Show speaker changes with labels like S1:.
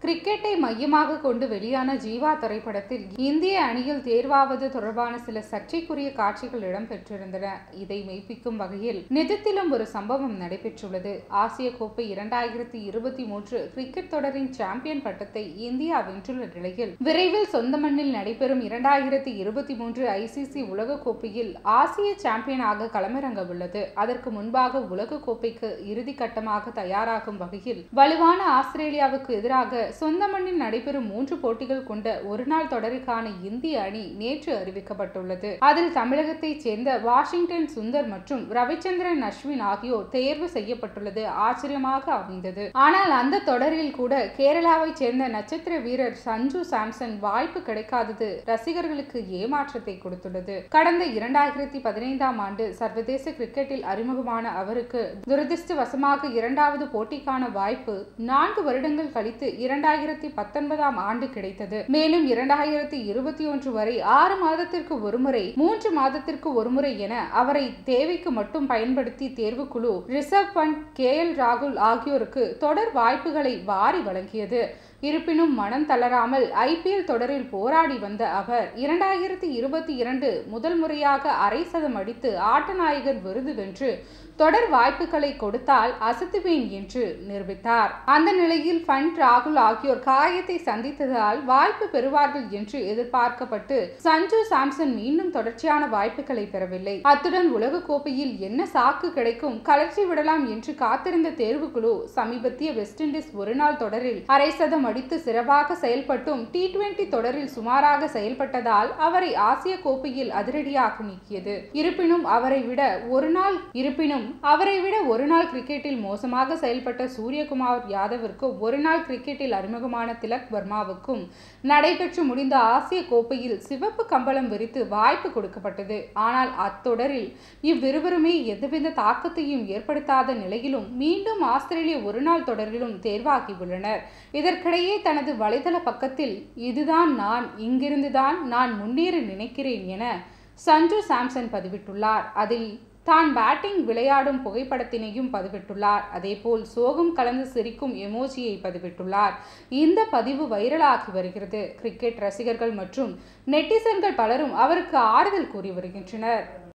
S1: கிரிக்கெட்டை மையமாக கொண்டு வெளியான ஜீவா திரைப்படத்தில் இந்திய அணியில் தேர்வாவது தொடர்பான சில சர்ச்சைக்குரிய காட்சிகள் இடம்பெற்றிருந்தன இதை மெய்ப்பிக்கும் வகையில் நிஜத்திலும் ஒரு சம்பவம் நடைபெற்றுள்ளது ஆசிய கோப்பை இரண்டாயிரத்தி இருபத்தி மூன்று கிரிக்கெட் தொடரின் சாம்பியன் பட்டத்தை இந்தியா வென்றுள்ள நிலையில் விரைவில் சொந்த மண்ணில் நடைபெறும் இரண்டாயிரத்தி இருபத்தி மூன்று ஐசிசி உலகக்கோப்பையில் ஆசிய சாம்பியனாக களமிறங்க உள்ளது அதற்கு முன்பாக உலகக்கோப்பைக்கு இறுதி கட்டமாக தயாராகும் வகையில் வலுவான ஆஸ்திரேலியாவுக்கு எதிராக சொந்த மண்ணில் நடைபெறும் மூன்று போட்டிகள் கொண்ட ஒருநாள் தொடருக்கான இந்திய அணி நேற்று அறிவிக்கப்பட்டுள்ளது அதில் தமிழகத்தைச் சேர்ந்த வாஷிங்டன் சுந்தர் மற்றும் ரவிச்சந்திரன் அஸ்வின் ஆகியோர் தேர்வு செய்யப்பட்டுள்ளது ஆச்சரியமாக அமைந்தது ஆனால் அந்த தொடரில் கூட கேரளாவைச் சேர்ந்த நட்சத்திர வீரர் சஞ்சு சாம்சன் வாய்ப்பு கிடைக்காதது ரசிகர்களுக்கு ஏமாற்றத்தை கொடுத்துள்ளது கடந்த இரண்டாயிரத்தி பதினைந்தாம் ஆண்டு சர்வதேச கிரிக்கெட்டில் அறிமுகமான அவருக்கு துரதிருஷ்டவசமாக இரண்டாவது போட்டிக்கான வாய்ப்பு நான்கு வருடங்கள் கழித்து இரண்டாயிரத்தி பத்தொன்பதாம் ஆண்டு கிடைத்தது மேலும் இரண்டாயிரத்தி இருபத்தி ஒன்று வரை ஆறு மாதத்திற்கு ஒருமுறை மூன்று மாதத்திற்கு ஒருமுறை என அவரை தேவைக்கு மட்டும் பயன்படுத்தி தேர்வுக்குழு ரிசர்வ் பண்ட் கே எல் ராகுல் ஆகியோருக்கு தொடர் வாய்ப்புகளை வாரி வழங்கியது இருப்பினும் மனம் தளராமல் ஐபிஎல் தொடரில் போராடி வந்த அவர் இரண்டாயிரத்தி இருபத்தி இரண்டு முதல் முறையாக அரை சதம் அடித்து ஆட்டநாயகன் விருது வென்று தொடர் வாய்ப்புகளை கொடுத்தால் அசத்துவேன் என்று நிரூபித்தார் அந்த நிலையில் ஃபண்ட் ராகுல் ஆகியோர் காயத்தை சந்தித்ததால் வாய்ப்பு பெறுவார்கள் என்று எதிர்பார்க்கப்பட்டு சஞ்சு சாம்சன் மீண்டும் தொடர்ச்சியான வாய்ப்புகளை பெறவில்லை அத்துடன் உலக கோப்பையில் என்ன சாக்கு கிடைக்கும் கலர்ச்சி விடலாம் என்று காத்திருந்த தேர்வுக்குழு சமீபத்திய வெஸ்ட் இண்டீஸ் ஒருநாள் தொடரில் அரை சதம் அடித்து சிறப்பாக செயல்பட்டும் டி டுவெண்டி தொடரில் சுமாராக செயல்பட்டதால் அவரை ஆசிய கோப்பையில் அதிரடியாக நீக்கியது இருப்பினும் அவரை விட ஒரு நாள் இருப்பினும் அவரை விட ஒரு நாள் கிரிக்கெட்டில் மோசமாக செயல்பட்ட சூரியகுமார் யாதவிற்கும் ஒரு நாள் கிரிக்கெட்டில் அறிமுகமான திலக் வர்மாவுக்கும் நடைபெற்று முடிந்த ஆசிய கோப்பையில் சிவப்பு கம்பளம் விரித்து வாய்ப்பு கொடுக்கப்பட்டது ஆனால் அத்தொடரில் இவ்விருவருமே எந்தவித தாக்கத்தையும் ஏற்படுத்தாத நிலையிலும் மீண்டும் ஆஸ்திரேலிய ஒருநாள் தொடரிலும் தேர்வாகியுள்ளனர் இதற்கிடையே தனது வலைதள பக்கத்தில் இதுதான் நான் இங்கிருந்துதான் நான் முன்னேற நினைக்கிறேன் என சஞ்சு சாம்சன் பதிவிட்டுள்ளார் அதில் தான் பேட்டிங் விளையாடும் புகைப்படத்தினையும் பதிவிட்டுள்ளார் அதேபோல் சோகம் கலந்து சிரிக்கும் எமோஜியை பதிவிட்டுள்ளார் இந்த பதிவு வைரலாகி வருகிறது கிரிக்கெட் ரசிகர்கள் மற்றும் நெட்டிசன்கள் பலரும் அவருக்கு ஆறுதல் கூறி வருகின்றனர்